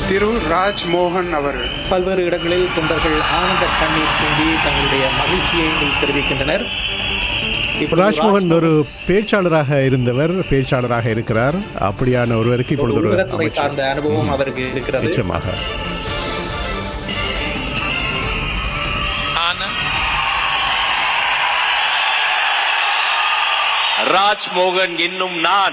திரு ராஜ்மோகன் அவர்கள் பல்வேறு இடங்களில் தொண்டர்கள் ஆனந்த கண்ணீர் சிந்தி தங்களுடைய மகிழ்ச்சியை தெரிவிக்கின்றனர் இப்பொழுது ராஜ்மோகன் ஒரு பேச்சாளராக இருந்தவர் பேச்சாளராக இருக்கிறார் அப்படியான ஒருவருக்கு இப்பொழுது ஒரு ஊடகத்துறை அமைச்சர். சார்ந்த அனுபவம் அவருக்கு இருக்கிறது நிச்சயமாக ஆனந்த் ராஜ்மோகன் என்னும் நான்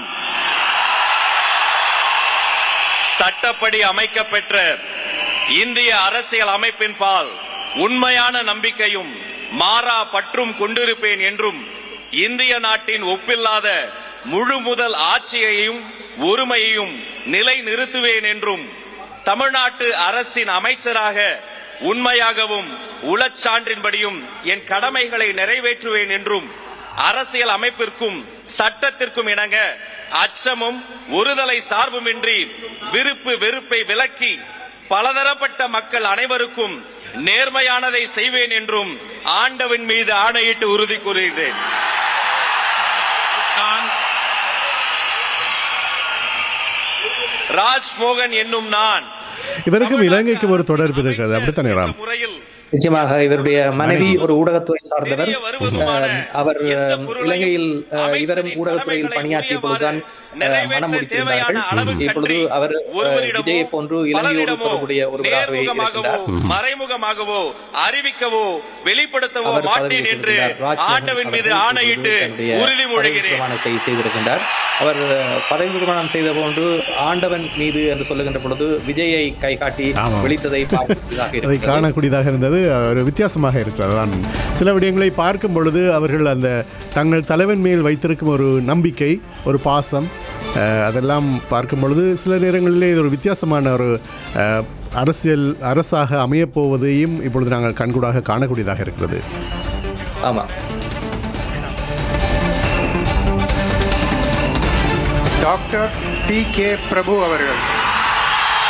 சட்டப்படி அமைக்கப்பெற்ற இந்திய அரசியல் அமைப்பின் பால் உண்மையான நம்பிக்கையும் மாறா பற்றும் கொண்டிருப்பேன் என்றும் இந்திய நாட்டின் ஒப்பில்லாத முழு முதல் ஆட்சியையும் ஒருமையையும் நிலை நிறுத்துவேன் என்றும் தமிழ்நாட்டு அரசின் அமைச்சராக உண்மையாகவும் உளச்சான்றின்படியும் என் கடமைகளை நிறைவேற்றுவேன் என்றும் அரசியல் அமைப்பிற்கும் சட்டத்திற்கும் இணங்க அச்சமும் ஒருதலை சார்புமின்றி விருப்பு வெறுப்பை விலக்கி பலதரப்பட்ட மக்கள் அனைவருக்கும் நேர்மையானதை செய்வேன் என்றும் ஆண்டவன் மீது ஆணையிட்டு உறுதி கூறுகிறேன் நான் ராஜ்மோகன் என்னும் நான் இவருக்கும் இலங்கைக்கும் ஒரு தொடர்பு இருக்கிறது அப்படித்தானே ராம் முறையில் நிச்சயமாக இவருடைய மனைவி ஒரு ஊடகத்துறை சார்ந்தவர் தெரிய வருவதுமான அஹ், அவர் எந்த அஹ், பொருளையும் இலங்கையில் அஹ், அமைச்சரின் இவரும் ஊடகத்துறையில் கடமைகளை பணியாற்றிய பொழுதுதான் அஹ், நிறைவேற்ற மனம் முடித்திருந்தார்கள் தேவையான அளவு இப்பொழுது கற்றி அவர் அஹ், ஒருவரிடமோ, விஜயை போன்று இலங்கையோடு பலரிடமோ தொடர்புடைய ஒருவராகவே நேர்முகமாகவோ இருக்கின்றார் மறைமுகமாகவோ அறிவிக்கவோ வெளிப்படுத்தவோ அவர் மாட்டேன் பதவியேற்றிருக்கின்றார். என்று ராஜ்மோகன் ஆண்டவன் மீது அவர்கள் ஆணையிட்டு தன்னுடைய உறுதிமொழிகிறேன் பதவி பிரமாணத்தை செய்திருக்கின்றார் அவர் அஹ், பதவி பிரமாணம் செய்த போன்று ஆண்டவன் மீது என்று சொல்லுகின்ற பொழுது விஜயை கை காட்டி ஆமாம். வெளித்ததை பார்க்கக்கூடியதாக அதை இருக்கிறது. காணக்கூடியதாக இருந்தது ஒரு வித்தியாசமாக இருக்கிறது தான் சில விடயங்களை பார்க்கும் பொழுது அவர்கள் அந்த தங்கள் தலைவன் மேல் வைத்திருக்கும் ஒரு நம்பிக்கை ஒரு பாசம் அஹ், அதெல்லாம் பார்க்கும் பொழுது சில நேரங்களிலே இது ஒரு வித்தியாசமான ஒரு அஹ், அரசியல் அரசாக அமையப்போவதையும் இப்பொழுது நாங்கள் கண்கூடாக காணக்கூடியதாக இருக்கிறது ஆமா டாக்டர் டி கே பிரபு அவர்கள்